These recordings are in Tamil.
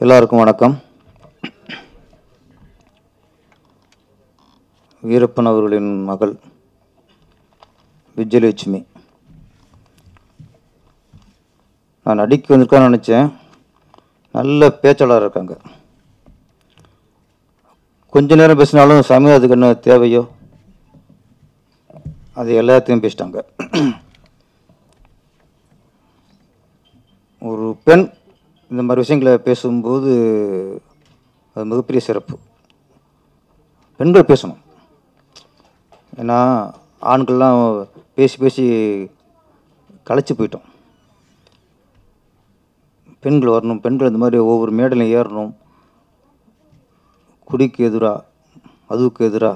எல்லாருக்கும் வணக்கம் வீரப்பன் அவர்களின் மகள் விஜயலட்சுமி நான் நடிக்க வந்திருக்கான்னு நினச்சேன் நல்ல பேச்சாளர் இருக்காங்க கொஞ்ச நேரம் பேசினாலும் சமூகத்துக்கு என்ன தேவையோ அது எல்லாத்தையும் பேசிட்டாங்க ஒரு பெண் இந்த மாதிரி விஷயங்களை பேசும்போது அது மிகப்பெரிய சிறப்பு பெண்கள் பேசணும் ஏன்னா ஆண்கள்லாம் பேசி பேசி களைச்சு போயிட்டோம் பெண்கள் வரணும் பெண்கள் இந்த மாதிரி ஒவ்வொரு மேடையிலும் ஏறணும் குடிக்கு எதிராக மதுவுக்கு எதிராக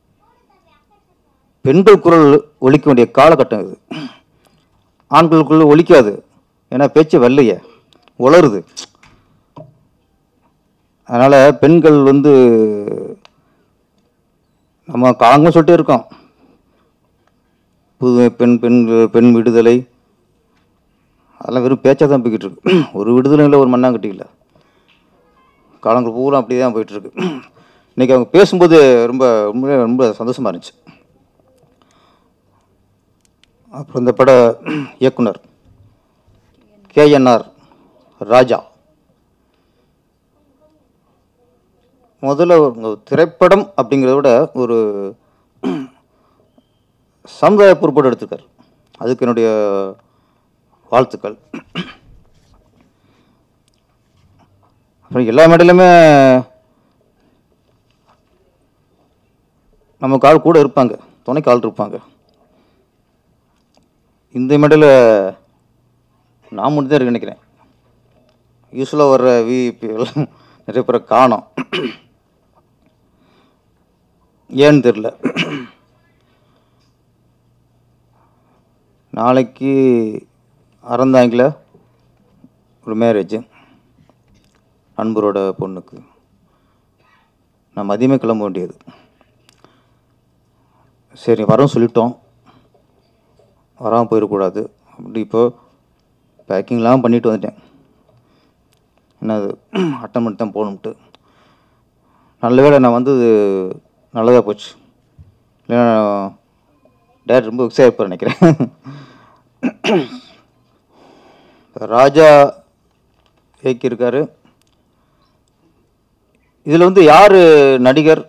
பெண்கள் குரல் ஒலிக்க வேண்டிய காலகட்டம் இது ஆண்களுக்குள்ள ஒலிக்காது ஏன்னா பேச்சு வெள்ளைய உளருது அதனால் பெண்கள் வந்து நம்ம காலங்களும் சொல்லிட்டே இருக்கோம் புது பெண் பெண் பெண் விடுதலை அதெல்லாம் வெறும் பேச்சாக தான் போய்கிட்டு இருக்கு ஒரு விடுதலை இல்லை ஒரு மண்ணாங்கட்டி இல்லை காலங்கள் பூரா அப்படியே தான் போயிட்டுருக்கு இன்றைக்கி அவங்க பேசும்போது ரொம்ப ரொம்ப ரொம்ப சந்தோஷமாக இருந்துச்சு அப்புறம் இந்த பட இயக்குனர் கேஎன்ஆர் ராஜா முதல்ல ஒரு திரைப்படம் அப்படிங்கிறத விட ஒரு சமுதாய பொறுப்போடு எடுத்திருக்கார் அதுக்கு என்னுடைய வாழ்த்துக்கள் அப்புறம் எல்லா மேடையிலுமே நமக்கு ஆள் கூட இருப்பாங்க துணைக்கு ஆள் இருப்பாங்க இந்த மேடையில் நான் மட்டும் தான் இருக்கு நினைக்கிறேன் யூஸ்வலாக வர்ற விஐபி நிறைய பேரை காணோம் ஏன்னு தெரில நாளைக்கு அறந்தாங்கில் ஒரு மேரேஜ் நண்பரோட பொண்ணுக்கு நான் மதியமே கிளம்ப வேண்டியது சரி வரோம் சொல்லிட்டோம் வராமல் போயிடக்கூடாது அப்படி இப்போ பேக்கிங்லாம் பண்ணிட்டு வந்துட்டேன் என்னது அட்டன் பண்ணி தான் போகணும்ட்டு நல்ல வேளை நான் வந்தது நல்லதாக போச்சு இல்லைன்னா டேட் ரொம்ப எக்ஸைட் இருப்பார் நினைக்கிறேன் ராஜா இயக்கியிருக்காரு இதில் வந்து யார் நடிகர்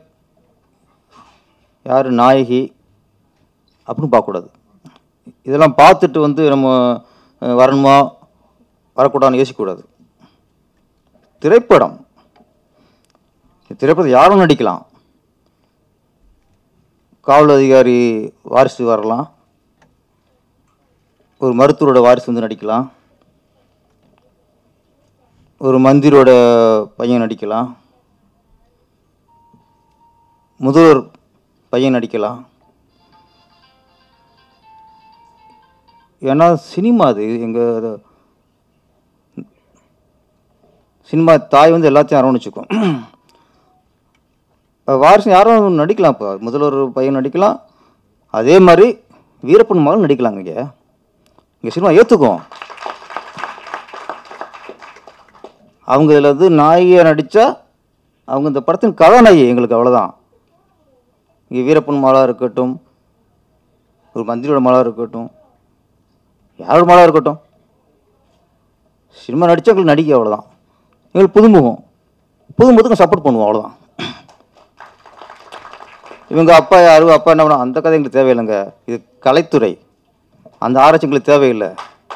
யார் நாயகி அப்படின்னு பார்க்கக்கூடாது இதெல்லாம் பார்த்துட்டு வந்து நம்ம அஹ், வரணுமா வரக்கூடாதுன்னு யோசிக்கக்கூடாது திரைப்படம் திரைப்படம் யாரும் நடிக்கலாம் காவல் அதிகாரி வாரிசு வரலாம் ஒரு மருத்துவரோட வாரிசு வந்து நடிக்கலாம் ஒரு மந்திரோட பையன் நடிக்கலாம் முதல்வர் பையன் நடிக்கலாம் ஏன்னா சினிமா அது எங்கள் சினிமா தாய் வந்து எல்லாத்தையும் அரவணைச்சிக்கும் வாரிசு யாரும் நடிக்கலாம் இப்போ முதல்வர் பையன் நடிக்கலாம் அதே மாதிரி வீரப்பன் மகன் நடிக்கலாங்க இங்கே இங்கே சினிமா ஏற்றுக்கும் அவங்க இதில் வந்து நாயகியாக நடித்தா அவங்க இந்த படத்தின் கதாநாயகி எங்களுக்கு அவ்வளோதான் இங்கே வீரப்பன் மாலா இருக்கட்டும் ஒரு மந்திரியோட மாலா இருக்கட்டும் யாரோட மாலா இருக்கட்டும் சினிமா நடித்தா எங்களுக்கு நடிக்க அவ்வளோதான் எங்களுக்கு புதுமுகம் புதுமுகத்துக்கு சப்போர்ட் பண்ணுவோம் அவ்வளோதான் இவங்க அப்பா யாரு அப்பா என்ன பண்ணா அந்த கதை எங்களுக்கு தேவையில்லைங்க இது கலைத்துறை அந்த ஆராய்ச்சி எங்களுக்கு தேவையில்லை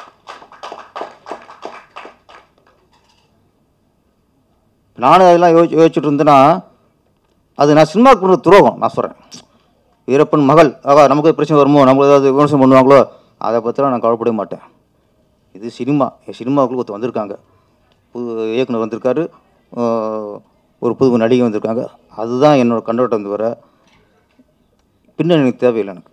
நானும் அதெல்லாம் யோசி யோசிச்சுட்டு இருந்தேன்னா அது நான் சினிமாவுக்கு பண்ண துரோகம் நான் சொல்கிறேன் வீரப்பன் மகள் அவா நமக்கு பிரச்சனை வருமோ நம்மளுக்கு ஏதாவது விமர்சனம் பண்ணுவாங்களோ அதை பற்றிலாம் நான் கவலைப்படவே மாட்டேன் இது சினிமா என் சினிமாவுக்குள்ள ஒருத்தர் வந்திருக்காங்க புது இயக்குனர் வந்திருக்காரு ஆஹ் ஒரு புது நடிகை வந்திருக்காங்க அதுதான் என்னோட கண்ணோட்டம் வந்து வர பின்னணி எனக்கு தேவையில்லை எனக்கு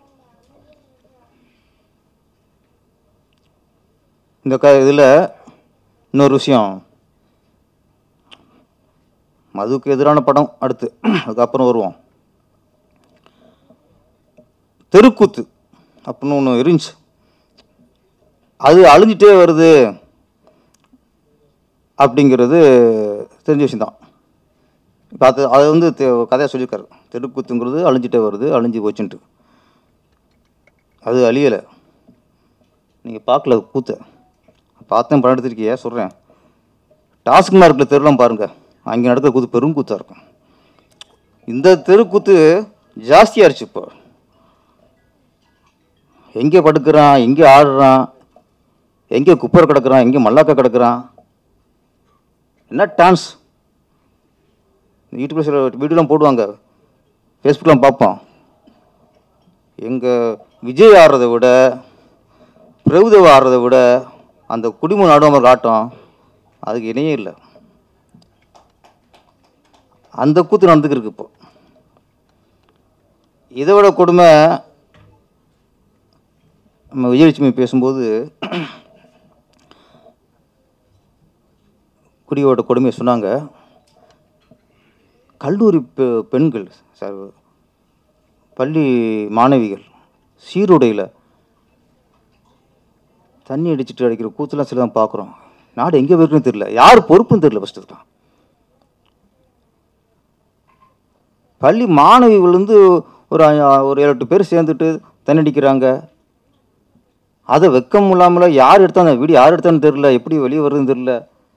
இந்த க இதில் இன்னொரு விஷயம் மதுவுக்கு எதிரான படம் அடுத்து அதுக்கப்புறம் வருவோம் தெருக்கூத்து அப்படின்னு ஒன்று இருந்துச்சு அது அழிஞ்சிட்டே வருது அப்படிங்கிறது தெரிஞ்ச விஷயம்தான் இப்போ அது அது வந்து தெ- கதையா சொல்லியிருக்காரு தெருக்கூத்துங்கிறது அழிஞ்சிட்டே வருது அழிஞ்சு போச்சுன்ட்டு அது அழியலை நீங்கள் பார்க்கல கூத்தை பார்த்தேன் படம் எடுத்திருக்கிய சொல்கிறேன் டாஸ்மார்க்கில் தெருலாம் பாருங்கள் அங்கே நடக்கிற கூத்து பெரும் கூத்தாக இருக்கும் இந்த தெருக்கூத்து ஜாஸ்தியாயிருச்சு இப்போ எங்கே படுக்கிறான் எங்கே ஆடுறான் எங்கே குப்பரை கிடக்குறான் எங்கே மல்லாக்கா கிடக்குறான் என்ன டான்ஸ் யூடியூப்ல சில வீடியோலாம் போடுவாங்க ஃபேஸ்புக்லாம் பார்ப்போம் எங்கள் விஜய் ஆடுறதை விட பிரபுதேவா ஆடுறதை விட அந்த குடிமன் ஆடுவாங்க ஆட்டம் அதுக்கு இணையே இல்லை அந்த கூத்து நடந்துக்கிருக்கு இப்போ இதை விட கொடுமை நம்ம விஜயலட்சுமி பேசும்போது குடியோட கொடுமையை சொன்னாங்க கல்லூரி பெ- பெண்கள் சார் பள்ளி மாணவிகள் சீருடையில் தண்ணி அடிச்சிட்டு அடிக்கிற கூத்துலாம் சில தான் பார்க்குறோம் நாடு எங்கே போயிருக்குன்னு தெரியல யார் பொறுப்புன்னு தெரியல ஃபஸ்ட்டு இதுக்கெல்லாம் பள்ளி மாணவிகள் வந்து ஒரு அ- ஒரு ஏழு எட்டு பேர் சேர்ந்துட்டு தண்ணி அடிக்கிறாங்க அதை வெக்கம் இல்லாமல யார் எடுத்தாங்க வீடியோ யார் எடுத்தான்னு தெரியல எப்படி வெளியே வருதுன்னு தெரியல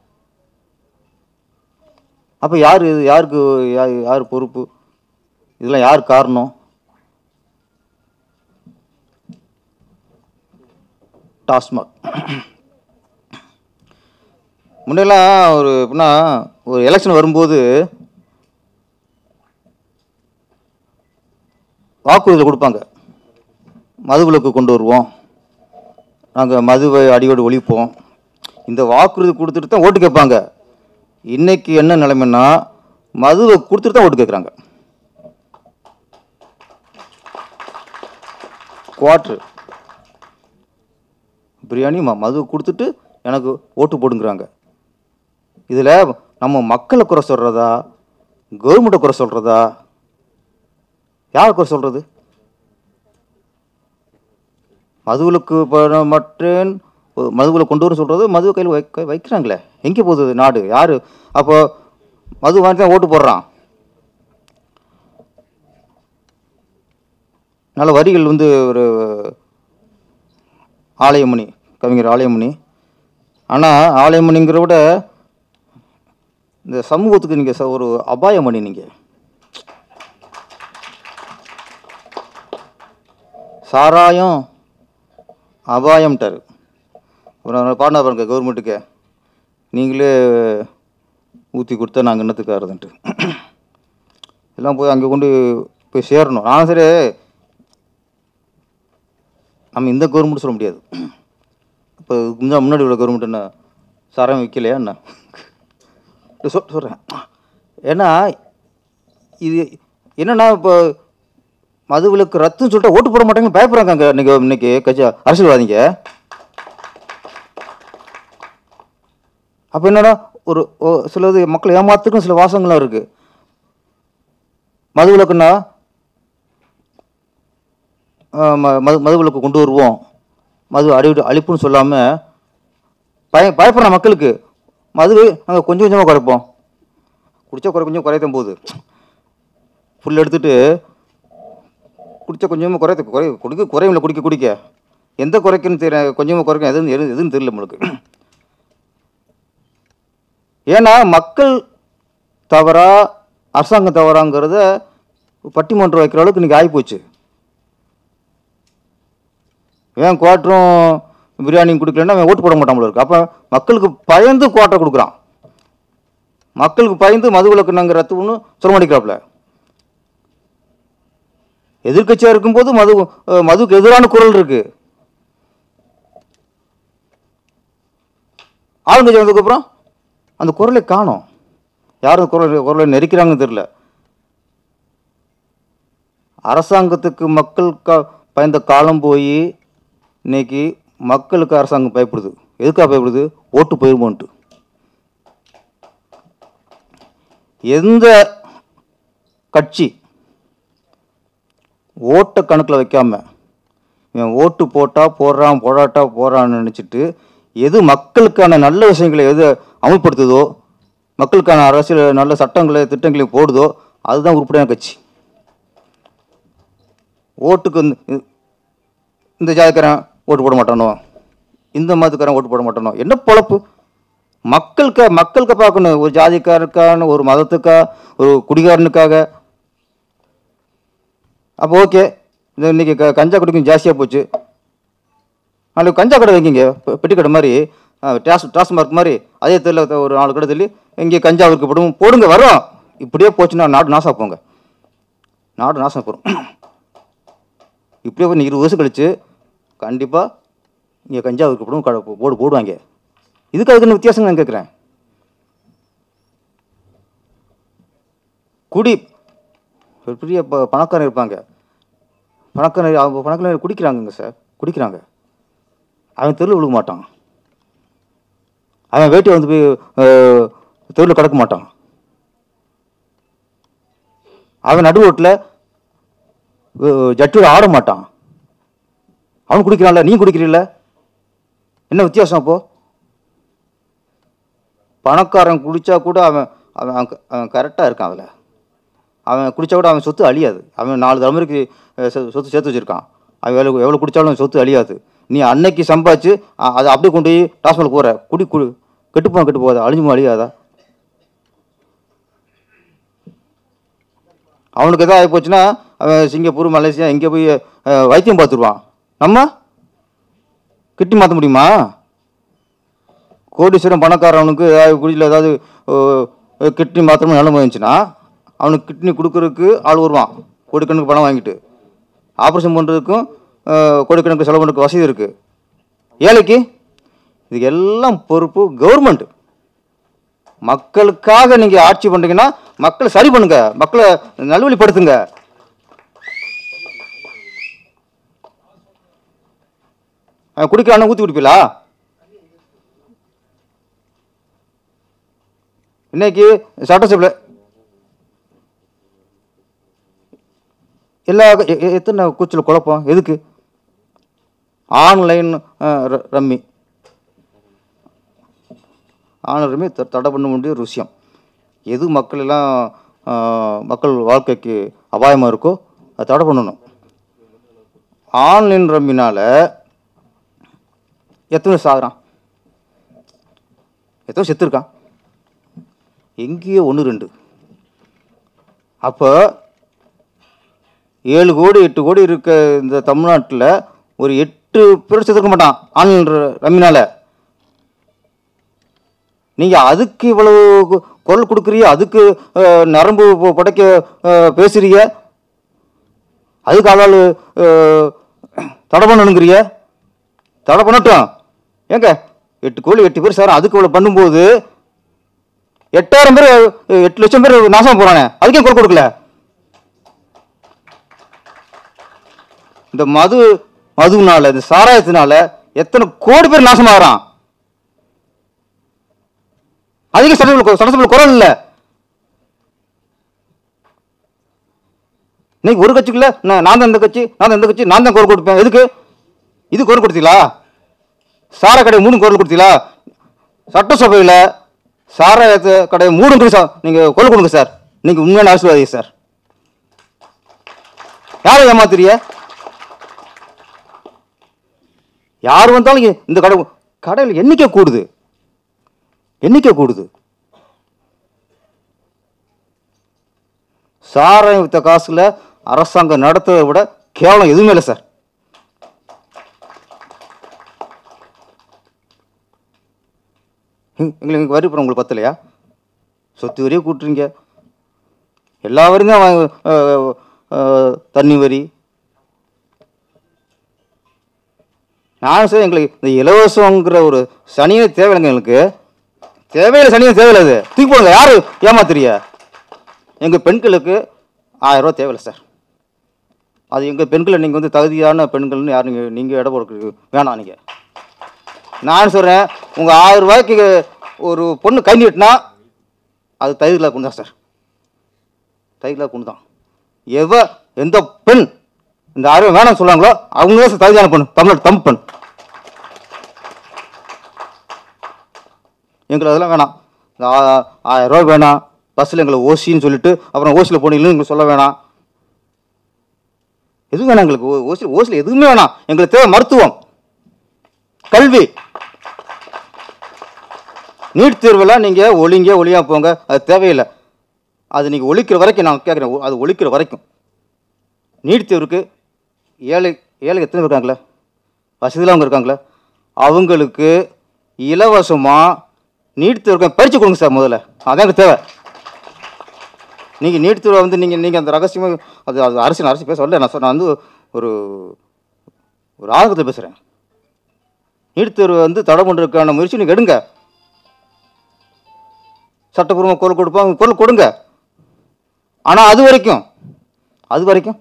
அப்போ யார் இது யாருக்கு யார் யார் பொறுப்பு இதெல்லாம் யார் காரணம் டாஸ்மாக் முன்னெல்லாம் ஒரு எப்படின்னா ஒரு எலெக்ஷன் வரும்போது வாக்குறுதியில் கொடுப்பாங்க மதுவிலக்கு கொண்டு வருவோம் நாங்கள் மதுவை அடியோடு ஒழிப்போம் இந்த வாக்குறுதி கொடுத்துட்டு தான் ஓட்டு கேட்பாங்க இன்னைக்கு என்ன நிலைமைன்னா மதுவை கொடுத்துட்டு தான் ஓட்டு கேட்குறாங்க குவாட்ரு பிரியாணி ம மது கொடுத்துட்டு எனக்கு ஓட்டு போடுங்கிறாங்க இதில் நம்ம மக்களை குறை சொல்கிறதா கவர்மெண்ட்டை குறை சொல்கிறதா யார் குறை சொல்கிறது மதுவிலக்கு ப- மற்றேன் மதுவில் கொண்டு வர சொல்கிறது மது கையில் வைக்க வைக்கிறாங்களே எங்கே போகுது இது நாடு யார் அப்போ மது வாங்கி தான் ஓட்டு போடுறான் நல்ல வரிகள் வந்து ஒரு ஆலயமணி கவிஞர் ஆலயமணி ஆனால் ஆலயமணிங்கிற விட இந்த சமூகத்துக்கு நீங்கள் ஒரு அபாயமணி நீங்கள் சாராயம் அபாயம்ட்டார் ஒரு பாடினா பாருங்க கவர்மெண்ட்டுக்கு நீங்களே ஊற்றி கொடுத்தா நாங்கள் என்னத்துக்கு ஆறுதுன்ட்டு எல்லாம் போய் அங்கே கொண்டு போய் சேரணும் நானும் சரி நம்ம இந்த கவர்மெண்ட் சொல்ல முடியாது இப்போ கொஞ்சம் முன்னாடி உள்ள கவர்மெண்ட் என்ன சாராயம் விற்கலையா என்ன சொ சொல்கிறேன் ஏன்னா இது என்னன்னா இப்போ மதுவிலக்கு ரத்துன்னு சொல்லிட்டு ஓட்டு போட மாட்டாங்கன்னு பயப்படுறாங்க அங்கே இன்னைக்கு இன்னைக்கு கட்சி அரசியல்வாதிங்க அப்போ என்னன்னா ஒரு ஓ- சிலது மக்களை ஏமாத்துக்கும் சில வாசங்களும் இருக்கு மதுவிலக்குன்னா ஆஹ் ம- மது மதுவிலக்கு கொண்டு வருவோம் மது அடி அழிப்புன்னு சொல்லாமல் பய பயப்படுற மக்களுக்கு மது நாங்கள் கொஞ்சம் கொஞ்சமாக குறைப்போம் குடிச்சா குறை கொஞ்சம் குறையத்தான் போகுது ஃபுல் எடுத்துட்டு குடிச்சா கொஞ்சமாக குறைய குறை குடிக்க குறையில குடிக்க குடிக்க எந்த குறைக்குன்னு தெரிய கொஞ்சமாக குறைக்கும் எதுன்னு எது எதுன்னு தெரியல நம்மளுக்கு ஏன்னா மக்கள் தவறா அரசாங்கம் தவறாங்கிறத பட்டிமன்றம் வைக்கிற அளவுக்கு இன்னைக்கு ஆகிப்போச்சு ஏன் குவாட்டரும் பிரியாணி கொடுக்கலன்னா அவன் ஓட்டு போட மாட்டான் இருக்கு அப்போ மக்களுக்கு பயந்து குவாட்டர் கொடுக்குறான் மக்களுக்கு பயந்து மதுவிலக்கு நாங்கள் ரத்து ஒன்று சொல்ல மாட்டேங்கிறாப்புல எதிர்க்கட்சியாக இருக்கும்போது மது அஹ், மதுவுக்கு எதிரான குரல் இருக்கு ஆளுங்கட்சி வந்ததுக்கப்புறம் அந்த குரலை காணோம் யார் அந்த குரல் குரலை நெரிக்கிறாங்கன்னு தெரியல அரசாங்கத்துக்கு மக்கள் கா பயந்த காலம் போய் இன்னைக்கு மக்களுக்கு அரசாங்கம் பயப்படுது எதுக்காக பயப்படுது ஓட்டு போயிருமோன்ட்டு எந்த கட்சி ஓட்டை கணக்கில் வைக்காம இவன் ஓட்டு போட்டா போடுறான் போடாட்டா போடுறான்னு நினச்சிட்டு எது மக்களுக்கான நல்ல விஷயங்களை எது அமல்படுத்துதோ மக்களுக்கான அரசியல் நல்ல சட்டங்களை திட்டங்களை போடுதோ அதுதான் உருப்படியான கட்சி ஓட்டுக்கு இந்த- இந்த ஜாதிக்காரன் ஓட்டு போட மாட்டானோ இந்த மதத்துக்காரன் ஓட்டு போட மாட்டானோ என்ன பொழப்பு மக்களுக்கு மக்களுக்கு பார்க்கணும் ஒரு ஜாதிக்காரருக்கான ஒரு மதத்துக்கா ஒரு குடிகாரனுக்காக அப்போ ஓகே இந்த இன்னைக்கு க கஞ்சா குடிக்கும் ஜாஸ்தியாக போச்சு நாளைக்கு கஞ்சா கடை வைக்கிங்க பெ- பெட்டி கடை மாதிரி டாஸ் டாஸ்மார்க் மாதிரி அதே தெருல ஒரு நாலு கடை தள்ளி இங்கே கஞ்சா விற்கப்படும் போடுங்க வரோம் இப்படியே போச்சுன்னா நாடு நாசம் போங்க நாடு நாசம் போகிறோம் இப்படியே போய் இருபது வருஷம் கழிச்சு கண்டிப்பாக இங்கே கஞ்சா விற்கப்படும் கடை போ- போடு போடுவாங்க இதுக்கு அதுக்கு என்ன வித்தியாசம் நான் கேட்குறேன் குடி ஒரு பெரிய ப பணக்காரன் இருப்பாங்க பணக்காரன் அவங்க பணக்காரன் குடிக்கிறாங்கங்க சார் குடிக்கிறாங்க அவன் தெருவில் விழுக மாட்டான் அவன் வேட்டி வந்து போய் தெருவில் கிடக்க மாட்டான் அவன் நடு ரோட்டில் ஜட்டியோட ஆட மாட்டான் அவன் குடிக்கிறான்ல நீ குடிக்கிறீல்ல என்ன வித்தியாசம் அப்போ பணக்காரன் குடிச்சா கூட அவன் அவன் அவன் அவன் கரெக்டாக இருக்கான் அதில் அவன் குடிச்சா கூட அவன் சொத்து அழியாது அவன் நாலு தலைமுறைக்கு அஹ், சொ- சொத்து சேர்த்து வச்சிருக்கான் அவன் எவ்வளோ எவ்வளோ குடிச்சாலும் சொத்து அழியாது நீ அன்னைக்கு சம்பாதிச்சு அ- அதை அப்படியே கொண்டு போய் டாஸ்மாக் போகிற குடி குடி கெட்டுப்போம் கெட்டு போகாதா அழிஞ்சுமா அழியாதா அவனுக்கு எதாவது ஆகி போச்சுன்னா அவன் சிங்கப்பூர் மலேசியா எங்கே போய் அஹ், வைத்தியம் பார்த்துருவான் நம்ம கிட்டி மாற்ற முடியுமா கோடீஸ்வரன் பணக்காரவனுக்கு ஏதாவது குடியில் ஏதாவது கிட்னி மாத்திரமே நிலைமை இருந்துச்சுன்னா அவனுக்கு கிட்னி கொடுக்கறதுக்கு ஆள் வருவான் கோடிக்கணக்கு பணம் வாங்கிட்டு ஆப்ரேஷன் பண்ணுறதுக்கும் கோடிக்கணக்கு செலவு பண்ணுறதுக்கு வசதி இருக்குது ஏழைக்கு இதுக்கு எல்லாம் பொறுப்பு கவர்மெண்ட் மக்களுக்காக நீங்கள் ஆட்சி பண்ணுறீங்கன்னா மக்களை சரி பண்ணுங்க மக்களை நல்வழிப்படுத்துங்க அவன் குடிக்கிறான ஊற்றி குடிப்பீங்களா இன்னைக்கு சட்டசபையில் எல்லா எ- எ- எத்தனை கூச்சல் குழப்பம் எதுக்கு ஆன்லைன் அஹ், ர- ரம்மி ஆன்லைன் ரம்மி த- தடை பண்ண வேண்டிய ஒரு விஷயம் எது மக்கள் எல்லாம் அஹ், மக்கள் வாழ்க்கைக்கு அபாயமாக இருக்கோ அதை தடை பண்ணணும் ஆன்லைன் ரம்மினால எத்தனை சாகுறான் எத்தனை செத்துருக்கான் எங்கேயோ ஒன்று ரெண்டு அப்போ ஏழு கோடி எட்டு கோடி இருக்க இந்த தமிழ்நாட்டில் ஒரு எட்டு பேர் செத்துருக்க மாட்டான் ஆன்லைன் ர- ரம்மினால நீங்கள் அதுக்கு இவ்வளவு கு- குரல் கொடுக்குறீங்க அதுக்கு அஹ், நரம்பு பு- புடைக்க அஹ், பேசுறீங்க அதுக்கு ஆளாள் தடை பண்ணணுங்கிறிய தடை பண்ணட்டும் ஏங்க எட்டு கோடி எட்டு பேர் சார் அதுக்கு இவ்வளோ பண்ணும்போது எட்டாயிரம் பேர் அஹ், எட்டு லட்சம் பேர் நாசம் போறானே அதுக்கே குரல் கொடுக்கல இந்த மது மதுனால இந்த சாராயத்தினால எத்தனை கோடி பேர் நாசமாகறான் அதிக சட்டசபை சட்டசபை குரல் இல்லை இன்னைக்கு ஒரு கட்சிக்குள்ள நான் நான் தான் இந்த கட்சி நான் தான் இந்த கட்சி நான் தான் குரல் கொடுப்பேன் எதுக்கு இது குரல் கொடுத்தீங்களா சார கடை மூணு குரல் கொடுத்தீங்களா சட்டசபையில் சாராயத்தை கடை மூணு கடை சா- நீங்க குரல் கொடுங்க சார் நீங்க உண்மையான அரசியல்வாதி சார் யாரை ஏமாத்துறிய யார் வந்தாலும் இங்க இந்த கடை கடையில் எண்ணிக்கை கூடுது எண்ணிக்கை கூடுது சாராயம் வித்த காசுல அரசாங்கம் நடத்துறதை விட கேவலம் எதுவுமே இல்லை சார் எங்க- எங்களுக்கு இங்கே வரி பணம் உங்களுக்கு பத்தலையா சொத்து வரியே கூட்டுறீங்க எல்லா வரியும் தான் வாங்க அஹ், அஹ், தண்ணி வரி நான் சார் எங்களுக்கு இந்த இலவசங்கிற ஒரு சனியே தேவையில்லைங்க எங்களுக்கு தேவையில்லை சனியும் தேவையில்லை அது தூக்கி போடுங்க யாரு ஏமாத்துறிய எங்கள் பெண்களுக்கு ஆயிரம் ரூபா தேவையில்லை சார் அது எங்கள் பெண்களை நீங்கள் வந்து தகுதியான பெண்கள்னு யாரும் நீங்கள் நீங்கள் இடம் கொடுக்க வேணாம் நீங்கள் நான் சொல்கிறேன் உங்கள் ஆயிரம் ரூபாய்க்கு ஒரு பொண்ணு கை நீட்டினா அது தகுதியில் கொண்டு தான் சார் தகுதியில் கொண்டு தான் எவ எந்த பெண் இந்த ஆயிரம் வேணாம்னு சொல்கிறாங்களோ அவங்க தான் சார் தகுதியான பொண்ணு தமிழ்நாடு தமிழ் பெண் எங்களுக்கு அதெல்லாம் வேணாம் இந்த ஆ- ஆயிரம் ரூபாய் வேணாம் பஸ்ஸில் எங்களை ஓசின்னு சொல்லிட்டு அப்புறம் ஓசியில் போனீங்கன்னு எங்களுக்கு சொல்ல வேணாம் எதுவும் வேணாம் எங்களுக்கு ஓ- ஓசி ஓசியில் எதுவுமே வேணாம் எங்களுக்கு தேவை மருத்துவம் கல்வி நீட் தேர்வெல்லாம் நீங்கள் ஒளிங்க ஒளியா போங்க அது தேவையில்லை அது நீங்கள் ஒழிக்கிற வரைக்கும் நான் கேட்குறேன் அது ஒழிக்கிற வரைக்கும் நீட் தேர்வுக்கு ஏழை ஏழை எத்தனை பேர் இருக்காங்களே வசதியில் அவங்க இருக்காங்களே அவங்களுக்கு இலவசமாக நீட் தேர்வுக்கு பயிற்சி கொடுங்க சார் முதல்ல அதான் எனக்கு தேவை நீங்கள் நீட் தேர்வை வந்து நீங்கள் நீங்கள் அந்த ரகசியமாக அது அது அரசு அரசு பேச வரல நான் சொ- நான் வந்து ஒரு ஒரு ஆர்வத்தில் பேசுகிறேன் நீட் தேர்வு வந்து தடை பண்ணுறதுக்கான முயற்சி நீங்கள் எடுங்க சட்டப்பூர்வமாக குரல் கொடுப்பாங்க குரல் கொடுங்க ஆனால் அது வரைக்கும் அது வரைக்கும்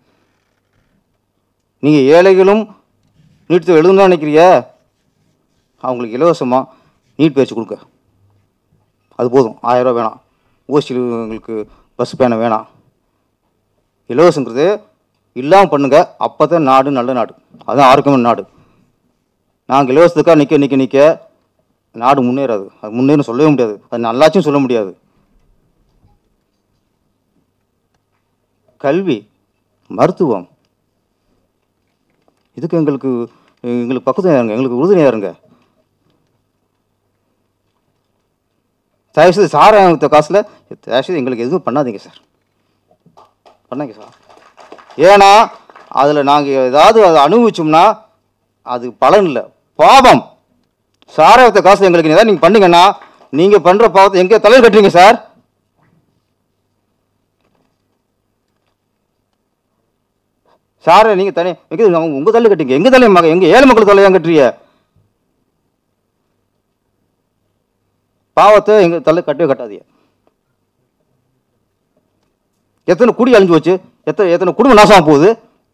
நீங்கள் ஏழைகளும் நீட் தேர்வு எழுதணும்னு நினைக்கிறிய அவங்களுக்கு இலவசமாக நீட் பயிற்சி கொடுக்க அது போதும் ஆயிரம் ரூபாய் வேணாம் ஓசியில் உங்களுக்கு பஸ் பேனை வேணாம் இலவசங்கிறது இல்லாமல் பண்ணுங்க அப்போ தான் நாடு நல்ல நாடு அதுதான் ஆரோக்கியமான நாடு நாங்கள் இலவசத்துக்காக நிற்க நிற்க நிற்க நாடு முன்னேறாது அது முன்னேறும் சொல்லவே முடியாது அது நல்லாச்சும் சொல்ல முடியாது கல்வி மருத்துவம் இதுக்கு எங்களுக்கு எங்களுக்கு பக்கத்தில் இருங்க எங்களுக்கு உறுதுணையாக இருங்க தயவுசெய்து சார் வாங்கிட்ட காசில் தயவுசெய்து எங்களுக்கு எதுவும் பண்ணாதீங்க சார் பண்ணாங்க சார் ஏன்னா அதில் நாங்கள் ஏதாவது அதை அனுபவிச்சோம்னா அது பலன் இல்லை பாவம் சாராயத்த காசு எங்களுக்கு ஏதாவது நீங்கள் பண்ணீங்கன்னா நீங்கள் பண்ணுற பாவத்தை எங்கே தலையில் கட்டுறீங்க சார் சாரை நீங்கள் தனி வைக்கிறது அவங்க உங்கள் தலையில் கட்டுங்க எங்கள் தலையை மக எங்கள் ஏழை மக்கள் தலையாக கட்டுறீங்க பாவத்தை எங்கள் தலை கட்டவே கட்டாதீங்க எத்தனை குடி அழிஞ்சு போச்சு எத்தனை எத்தனை குடும்பம் நாசமாக போகுது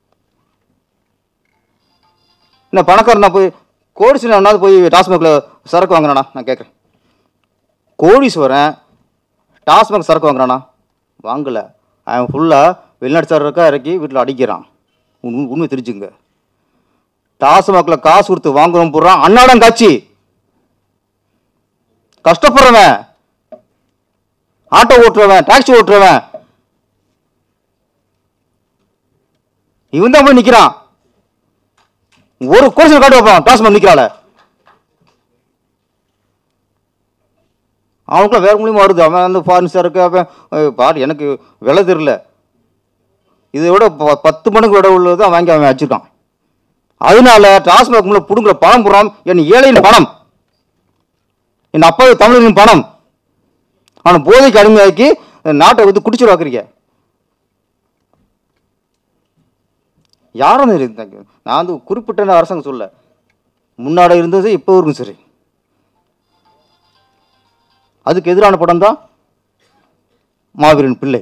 என்ன பணக்காரனா போய் கோடீஸ்வரனாவது போய் டாஸ்மாகில் சரக்கு வாங்குறானா நான் கேட்குறேன் கோடீஸ்வரன் டாஸ்மாக் சரக்கு வாங்குறானா வாங்கலை அவன் ஃபுல்லாக வெளிநாட்டு சரக்கா இறக்கி வீட்டில் அடிக்கிறான் உண் உண்மை தெரிஞ்சுங்க டாஸ்மாகில் காசு கொடுத்து வாங்குறோம் போடுறான் அன்னாடம் காட்சி கஷ்டப்படுறவன் ஆட்டோ ஓட்டுறவன் டாக்ஸி ஓட்டுறவன் இவன் தான் போய் நிற்கிறான் ஒரு கோர்ஸ் காட்டு வைப்பான் டாஸ்மாக் நிற்கிறாள் அவனுக்குலாம் வேறு மூலியமாக வருது அவன் வந்து ஃபாரின் சரக்கு அவன் அஹ், பாரு எனக்கு விலை தெரில இதை விட ப- பத்து மடங்கு விட உள்ளது அவன் வாங்கி அவன் வச்சுருக்கான் அதனால டாஸ்மாக் முள்ள பிடுங்குற பணம் புறம் என் ஏழையின் பணம் என் அப்பா தமிழரின் பணம் அவனை போதைக்கு அடிமையாக்கி நாட்டை வந்து குடிச்சு வாக்குறீங்க யாரும் இருந்தாங்க நான் வந்து குறிப்பிட்ட அரசாங்கம் சொல்ல முன்னாடி இருந்தது இப்போ இருக்கும் சரி அதுக்கு எதிரான படம் தான் மாவீரன் பிள்ளை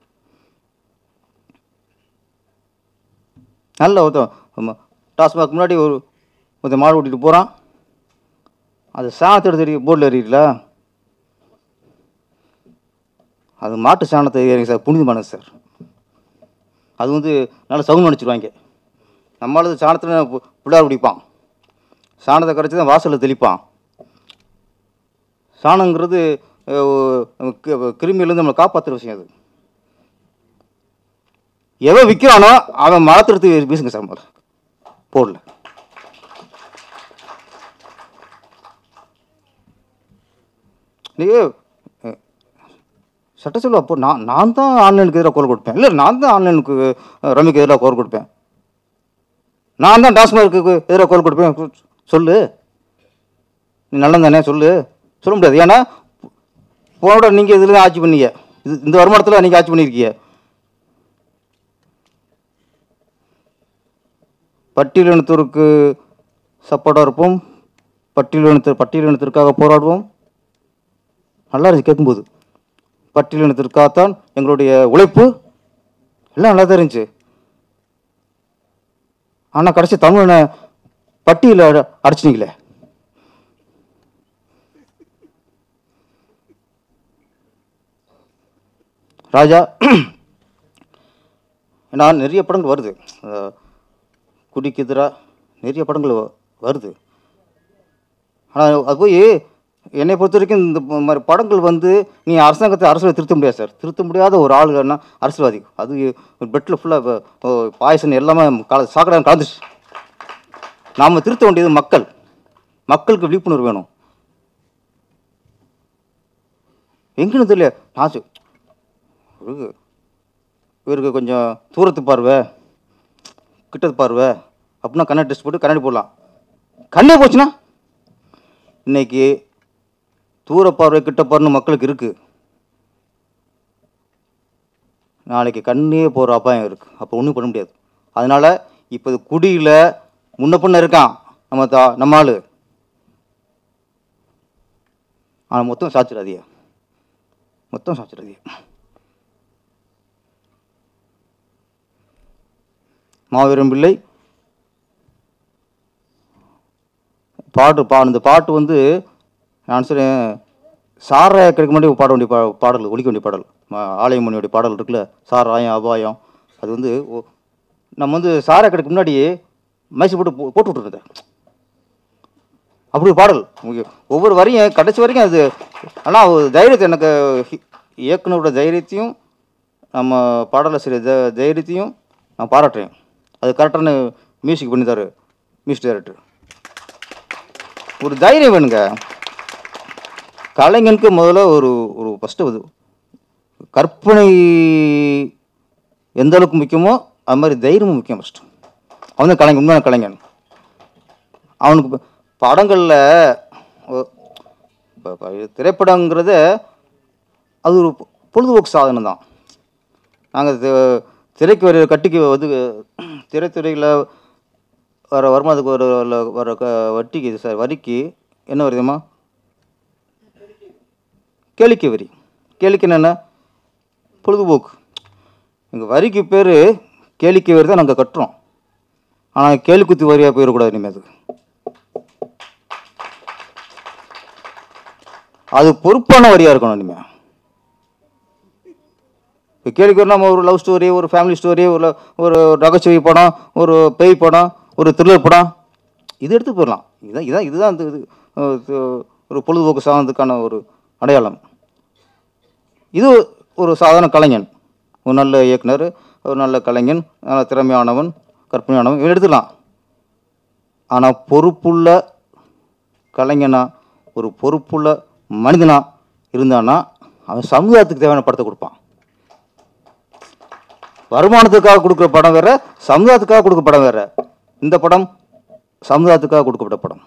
நல்ல ஒருத்தன் ஆமா, டாஸ்மாக் முன்னாடி ஒரு ஒருத்தன் மாடு ஓட்டிட்டு போகிறான் அது சாணத்தை எடுத்து போர்டில் எறியல அது மாட்டு சாணத்தை எறிங்க சார் புனிதமானது சார் அது வந்து நல்ல சவுண்ட் அடிச்சிருவாங்க நம்மளது சாணத்தில் பிள்ளார் குடிப்பான் சாணத்தை கரைச்சி தான் வாசலில் தெளிப்பான் சாணங்கிறது அஹ், கி- கிருமியிலேருந்து நம்மளை காப்பாற்றுற விஷயம் அது எவன் விற்கிறானோ அவன் மரத்தை வீசுங்க சார் முதல்ல போடல நீங்கள் சட்டசபை அப்போ நான் நான் தான் ஆன்லைனுக்கு எதிராக குரல் கொடுப்பேன் இல்லை நான் தான் ஆன்லைனுக்கு அஹ், ரம்மிக்கு எதிராக குரல் கொடுப்பேன் நான் தான் டாஸ்மார்க்கு எதிராக குரல் கொடுப்பேன் சொ- சொல்லு நீ நல்லது தானே சொல்லு சொல்ல முடியாது ஏன்னா போனோட நீங்கள் இதில் தான் ஆட்சி பண்ணீங்க இது இந்த வருமானத்தில் நீங்கள் ஆட்சி பண்ணியிருக்கீங்க பட்டியலினத்திற்கு சப்போர்ட்டாக இருப்போம் பட்டியலினத்து பட்டியலினத்திற்காக போராடுவோம் நல்லா இருந்துச்சு கேட்கும்போது பட்டியலினத்திற்காகத்தான் எங்களுடைய உழைப்பு எல்லாம் நல்லா தான் இருந்துச்சு ஆனால் கடைசி தமிழனை பட்டியல அடைச்சினீங்களே ராஜா நான் நிறைய படங்கள் வருது அஹ், குடிக்கு எதிராக நிறைய படங்கள் வ- வருது ஆனால் அது போய் என்னை பொறுத்த வரைக்கும் இந்த ப- மாதிரி படங்கள் வந்து நீ அரசாங்கத்தை அரசியல் திருத்த முடியாது சார் திருத்த முடியாத ஒரு ஆளுகள்னா அரசியல்வாதி அது ஒரு பெட்டில் ஃபுல்லாக பாய்சன் எல்லாமே கல சாக்கடை கலந்துச்சு நாம் திருத்த வேண்டியது மக்கள் மக்களுக்கு விழிப்புணர்வு வேணும் எங்கன்னு தெரியல நான் சொ- இவருக்கு இவருக்கு கொஞ்சம் தூரத்து பார்வை கிட்டத்து பார்வை அப்படின்னா கண்ணாடி டெஸ்ட் போட்டு கண்ணாடி போடலாம் கண்ணே போச்சுன்னா இன்னைக்கு தூர பார்வை கிட்ட பார்வை மக்களுக்கு இருக்கு நாளைக்கு கண்ணே போகிற அபாயம் இருக்கு அப்போ ஒன்றும் பண்ண முடியாது அதனால இப்போ இது குடியில் முன்ன பின்ன இருக்கான் நம்ம தா நம்ம ஆளு ஆனால் மொத்தம் சாச்சிடாதீங்க மொத்தம் சாச்சிடாதீங்க மாவீரம் பிள்ளை பாட்டு பா இந்த பாட்டு வந்து நான் சொல்றேன் சாராய கிடைக்க முன்னாடி பாட வேண்டிய பா பாடல் ஒழிக்க வேண்டிய பாடல் ம- ஆலயமணியோடைய பாடல் இருக்குல்ல சாராயம் அபாயம் அது வந்து ஒ- நம்ம வந்து சாராய கிடைக்க முன்னாடி மைசூர் போட்டு போ- போட்டு விட்டுருந்தேன் அப்படி ஒரு பாடல் உங்க- ஒவ்வொரு வரியும் கடைசி வரைக்கும் அது ஆனால் ஒரு தைரியத்தை எனக்கு ஹி- இயக்குனரோட தைரியத்தையும் நம்ம பாடலாசிரியர் த தைரியத்தையும் நான் பாராட்டுறேன் அது கரெக்டான மியூசிக் பண்ணித்தாரு மியூசிக் டைரக்டர் ஒரு தைரியம் வேணுங்க கலைஞனுக்கு முதல்ல ஒரு ஒரு ஃபஸ்ட்டு அது கற்பனை எந்த அளவுக்கு முக்கியமோ அது மாதிரி தைரியமும் முக்கியம் ஃபஸ்ட்டு அவன் தான் கலைஞன் உண்மையான கலைஞன் அவனுக்கு ப- படங்கள்ல ஒ- ப- ப- திரைப்படங்கிறத அது ஒரு பொ- பொழுதுபோக்கு சாதனம் தான் நாங்கள் திரைக்கு வர கட்டிக்கு வந்து திரைத்துறையில் வர வருமானத்துக்கு வர வர- வர க வட்டிக்கு இது சார் வரிக்கு என்ன வருதுமா கேளிக்கை வரி கேளிக்கை என்ன பொழுதுபோக்கு எங்கள் வரிக்கு பேர் கேளிக்கை வரி தான் நாங்கள் கட்டுறோம் ஆனால் கேலிக்குத்தி வரியாக போயிடக்கூடாது இனிமேல் அது அது பொறுப்பான வரியாக இருக்கணும் இனிமேல் இப்போ கேள்விக்கு நம்ம ஒரு லவ் ஸ்டோரி ஒரு ஃபேமிலி ஸ்டோரி ஒரு ல- ஒரு நகைச்சுவை படம் ஒரு பேய் படம் ஒரு த்ரில்லர் படம் இது எடுத்து போயிடலாம் இதுதான் இதான் இதுதான் இந்த இது அஹ், இது ஒரு பொழுதுபோக்கு சாதனத்துக்கான ஒரு அடையாளம் இது ஒரு சாதாரண கலைஞன் ஒரு நல்ல இயக்குனர் ஒரு நல்ல கலைஞன் நல்ல திறமையானவன் கற்பனையானவன் இவன் எடுத்துக்கலாம் ஆனால் பொறுப்புள்ள கலைஞனா ஒரு பொறுப்புள்ள மனிதனா இருந்தானா அவன் சமுதாயத்துக்கு தேவையான படத்தை கொடுப்பான் வருமானத்துக்காக கொடுக்குற படம் வேற சமுதாயத்துக்காக கொடுக்குற படம் வேற இந்த படம் சமுதாயத்துக்காக கொடுக்கப்பட்ட படம்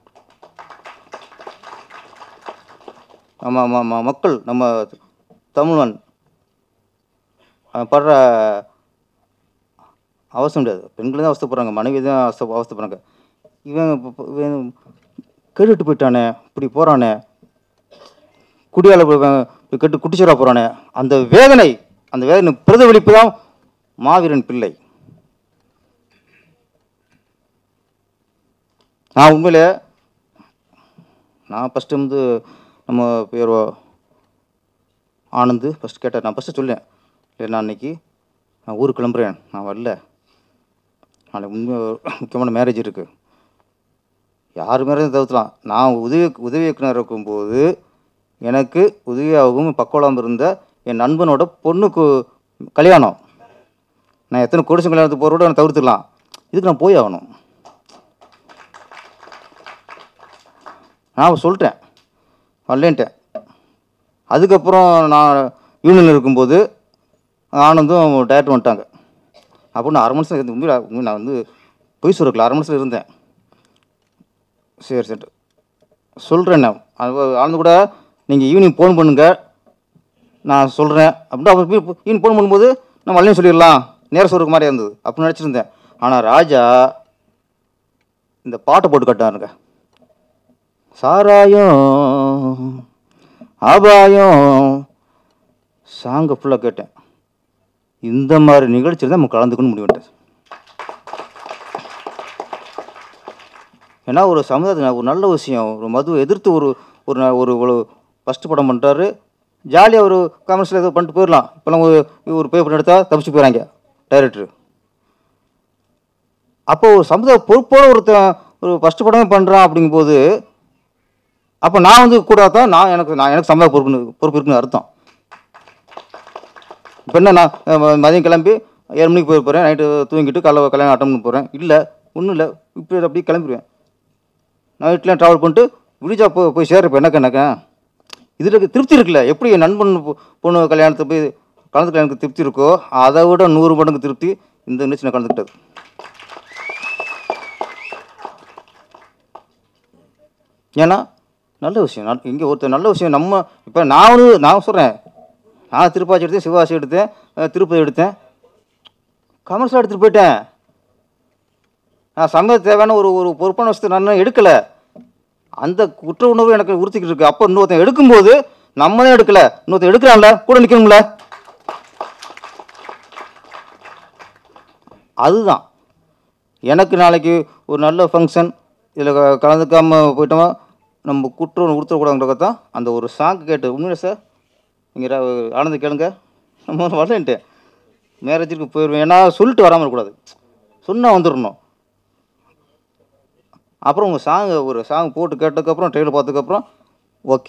நம்ம ம- ம- மக்கள் நம்ம தமிழன் அவன் படுற அவசியம் முடியாது பெண்கள் தான் அவஸ்தைப்படுறாங்க மனைவி தான் அவஸ்தை அவஸ்தைப்படுறாங்க இவன் இப்ப- இப்ப இவன் கெட்டுட்டு போயிட்டானே இப்படி போகிறானே குடியால போய் இவன் இப்படி கெட்டு குட்டிச்சோரா போகிறானே அந்த வேதனை அந்த வேதனை பிரதிபலிப்பு தான் மாவீரன் பிள்ளை நான் உண்மையிலே நான் ஃபஸ்ட்டு வந்து நம்ம பேர் ஆனந்து ஃபஸ்ட்டு கேட்டேன் நான் ஃபஸ்ட்டு சொல்லேன் இல்லை நான் அன்னைக்கு நான் ஊருக்கு கிளம்புறேன் நான் வரல நாளைக்கு உண்மை முக்கியமான மேரேஜ் இருக்குது யார் மேரேஜ் தவிர்த்தலாம் நான் உதவி உதவி இயக்குனர் இருக்கும்போது எனக்கு உதவியாகவும் பக்கோலாம் இருந்த என் நண்பனோட பொண்ணுக்கு கல்யாணம் நான் எத்தனை கொடுசம் கல்யாணத்துக்கு போகிறோட நான் தவிர்த்துக்கலாம் இதுக்கு நான் போய் ஆகணும் நான் சொல்லிட்டேன் வரலேன்ட்டேன் அதுக்கப்புறம் நான் யூனியனில் இருக்கும்போது ஆனந்தும் டேரக்டர் வந்துட்டாங்க அப்போ நான் அரை மணி நேரம் இருந்து உண்மையில உண்மையில நான் வந்து பொய் சொல்லக்கல அரை மணி நேரம் இருந்தேன் சரி சரி சொல்கிறேன் நான் அது ஆனந்து கூட நீங்கள் ஈவினிங் ஃபோன் பண்ணுங்க நான் சொல்கிறேன் அப்படின்னா அவர் ஈவினிங் ஃபோன் பண்ணும்போது நான் மல்லையும் சொல்லிடலாம் நேரம் சொல்கிற மாதிரி இருந்தது அப்படின்னு நினச்சிருந்தேன் ஆனால் ராஜா இந்த பாட்டை போட்டு கட்டாருங்க சாராயம் ஆபாயம் சாங்கை ஃபுல்லாக கேட்டேன் இந்த மாதிரி நிகழ்ச்சியில் தான் நம்ம கலந்துக்கணும்னு முடிவு பண்ணிட்டேன் ஏன்னா ஒரு சமுதாயத்தில் ஒரு நல்ல விஷயம் ஒரு மதுவை எதிர்த்து ஒரு ஒரு ந- ஒரு ஒரு ஃபஸ்ட்டு படம் பண்ணுறாரு ஜாலியாக ஒரு கமர்ஷியல் ஏதோ பண்ணிட்டு போயிடலாம் இப்போலாம் ஒரு ஒரு பேப்பர் எடுத்தால் தப்பிச்சு போயிடறாங்க டைரக்டர் அப்போ ஒரு சமுதாய பொறுப்போட ஒருத்தன் ஒரு ஃபஸ்ட்டு படமே பண்ணுறான் அப்படிங்கும்போது அப்போ நான் வந்து கூட தான் நான் எனக்கு நான் எனக்கு சம்பள பொறுப்புன்னு பொறுப்பு இருக்குன்னு அர்த்தம் இப்போ என்ன நான் அஹ், ம- மதியம் கிளம்பி ஏழு மணிக்கு போய் போகிறேன் நைட்டு தூங்கிட்டு காலைல கல்யாணம் அட்டன் போகிறேன் இல்லை ஒன்றும் இல்லை இப்போ அப்படியே கிளம்பிடுவேன் நைட்லாம் ட்ராவல் பண்ணிட்டு விடிஜா போய் போய் சேர்றப்ப எனக்கு எனக்கு இதில் இருக்க திருப்தி இருக்குல்ல எப்படி என் நண்பன் பொ- பொண்ணு கல்யாணத்தை போய் கலந்துக்க எனக்கு திருப்தி இருக்கோ அதை விட நூறு மடங்கு திருப்தி இந்த நிகழ்ச்சி நான் கலந்துக்கிட்டது ஏன்னா நல்ல விஷயம் நல் இங்கே ஒருத்தர் நல்ல விஷயம் நம்ம இப்போ நான் வந்து நான் சொல்கிறேன் நான் திருப்பாச்சி எடுத்தேன் சிவாசி எடுத்தேன் அஹ் திருப்பதி எடுத்தேன் கமர்ஷியல் எடுத்துகிட்டு போயிட்டேன் நான் சமய தேவையான ஒரு ஒரு பொறுப்பான விஷயத்தை நான் இன்னும் எடுக்கலை அந்த குற்ற உணர்வு எனக்கு உறுத்திக்கிட்டு இருக்கு அப்போ இன்னொருத்தன் எடுக்கும்போது நம்ம தான் எடுக்கல இன்னொருத்தன் எடுக்கிறான்ல கூட நிற்கணும்ல அதுதான் எனக்கு நாளைக்கு ஒரு நல்ல ஃபங்க்ஷன் இதில் கலந்துக்காம போயிட்டோமா நம்ம குற்ற உணர்வு உறுத்தக்கூடாதுங்கிறத தான் அந்த ஒரு சாங் கேட்டு உண்மையில சார் நீங்கள் ஆனந்த் கேளுங்க நம்ம வரலன்ட்டு மேரேஜுக்கு போயிடுவேன் ஏன்னா சொல்லிட்டு வராமல் இருக்கக்கூடாது சொன்னால் வந்துடணும் அப்புறம் உங்கள் சாங் ஒரு சாங் போட்டு கேட்டதுக்கப்புறம் ட்ரெயிலர் பார்த்ததுக்கப்புறம் ஓகே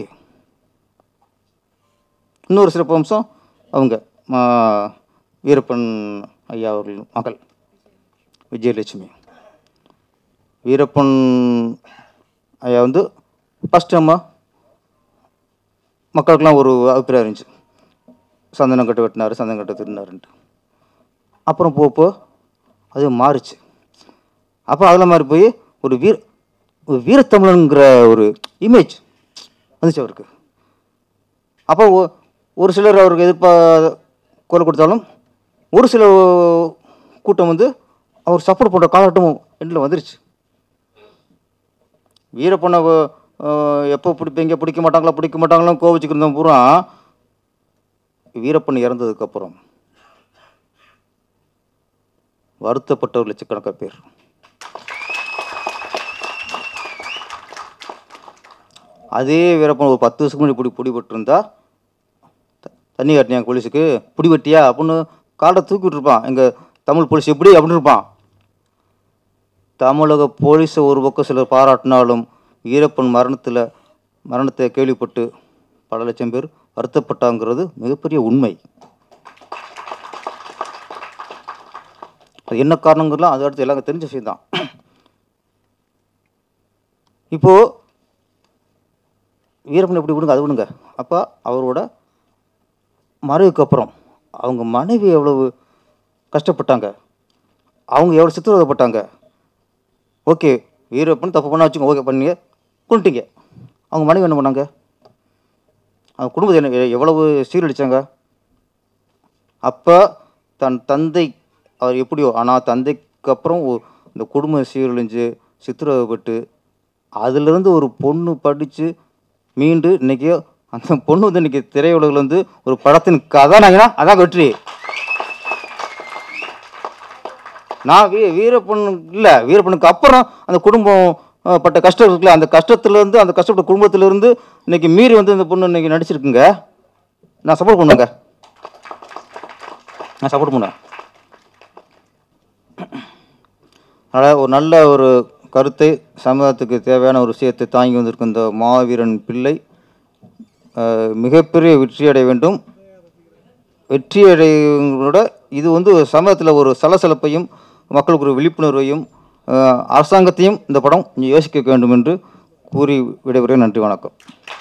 இன்னொரு சிறப்பு அம்சம் அவங்க மா வீரப்பன் ஐயா அவர்களின் மகள் விஜயலட்சுமி வீரப்பன் ஐயா வந்து ஃபஸ்ட் அம்மா மக்களுக்கெல்லாம் ஒரு அபிப்பிராயம் இருந்துச்சு சந்தனம் கட்டு வெட்டினார் சந்தனம் கட்டு திருநாருன்ட்டு அப்புறம் போக போக அது மாறுச்சு அப்போ அதில் மாதிரி போய் ஒரு வீர ஒரு வீரத்தமிழனுங்கிற ஒரு இமேஜ் வந்துச்சு அவருக்கு அப்போ ஒ- ஒரு சிலர் அவருக்கு எதிர்ப்பா குரல் கொடுத்தாலும் ஒரு சில கூட்டம் வந்து அவர் சப்போர்ட் பண்ணுற காலகட்டமும் எண்டில் வந்துருச்சு வீரப்பனை வ- அஹ், எப்போ பிடிப்பீங்க பிடிக்க மாட்டாங்களா பிடிக்க மாட்டாங்களா கோவிச்சுக்கிருந்தோம் பூரா வீரப்பன் இறந்ததுக்கப்புறம் வருத்தப்பட்டவர் லட்சக்கணக்கான பேர் அதே வீரப்பன் ஒரு பத்து வருஷத்துக்கு முன்னாடி பிடி பிடிபட்டிருந்தா த- தண்ணி காட்டினியா போலீஸுக்கு பிடிபட்டியா அப்படின்னு காலை தூக்கி விட்டுருப்பான் எங்கள் தமிழ் போலீஸ் எப்படி அப்படின்னு இருப்பான் தமிழக போலீஸை ஒரு பக்கம் சிலர் பாராட்டினாலும் வீரப்பன் மரணத்தில் மரணத்தை கேள்விப்பட்டு பல லட்சம் பேர் வருத்தப்பட்டாங்கிறது மிகப்பெரிய உண்மை அது என்ன காரணங்கள்லாம் அது அடுத்து எல்லாருக்கும் தெரிஞ்ச விஷயம் தான் இப்போது வீரப்பன் எப்படி விடுங்க அது விடுங்க அப்போ அவரோட மறைவுக்கு அப்புறம் அவங்க மனைவி எவ்வளவு கஷ்டப்பட்டாங்க அவங்க எவ்வளோ சித்திரவதைப்பட்டாங்க ஓகே வீரப்பன் தப்பு பண்ணா வச்சுங்க ஓகே பண்ணீங்க கொண்டுட்டீங்க அவங்க மனைவி என்ன பண்ணாங்க அவங்க குடும்பத்தை என்ன எ- எவ்வளவு சீரழிச்சாங்க அப்போ தன் தந்தை அவர் எப்படியோ ஆனால் தந்தைக்கு அப்புறம் ஒ- இந்த குடும்பம் சீரழிஞ்சு சித்திரவதைப்பட்டு அதிலிருந்து ஒரு பொண்ணு படித்து மீண்டு இன்னைக்கு அந்த பொண்ணு வந்து இன்னைக்கு திரையுலகில் வந்து ஒரு படத்தின் கதாநாயகனா அதான் வெற்றி நான் வீ வீரப்பன் இல்லை வீரப்பனுக்கு அப்புறம் அந்த குடும்பம் அஹ், பட்ட கஷ்டம் இருக்குல்ல அந்த கஷ்டத்துலேருந்து அந்த கஷ்டப்பட்ட குடும்பத்திலேருந்து இன்னைக்கு மீறி வந்து இந்த பொண்ணு இன்னைக்கு நடிச்சிருக்குங்க நான் சப்போர்ட் பண்ணுவேங்க நான் சப்போர்ட் பண்ணுவேன் அதனால் ஒரு நல்ல ஒரு கருத்தை சமூகத்துக்கு தேவையான ஒரு விஷயத்தை தாங்கி வந்திருக்கும் இந்த மாவீரன் பிள்ளை அஹ், மிகப்பெரிய வெற்றி அடைய வேண்டும் வெற்றி அடைவதோட இது வந்து சமூகத்தில் ஒரு சலசலப்பையும் மக்களுக்கு ஒரு விழிப்புணர்வையும் அஹ், அரசாங்கத்தையும் இந்த படம் கொஞ்சம் யோசிக்க வேண்டும் என்று கூறி விடைபெறுகிறேன் நன்றி வணக்கம்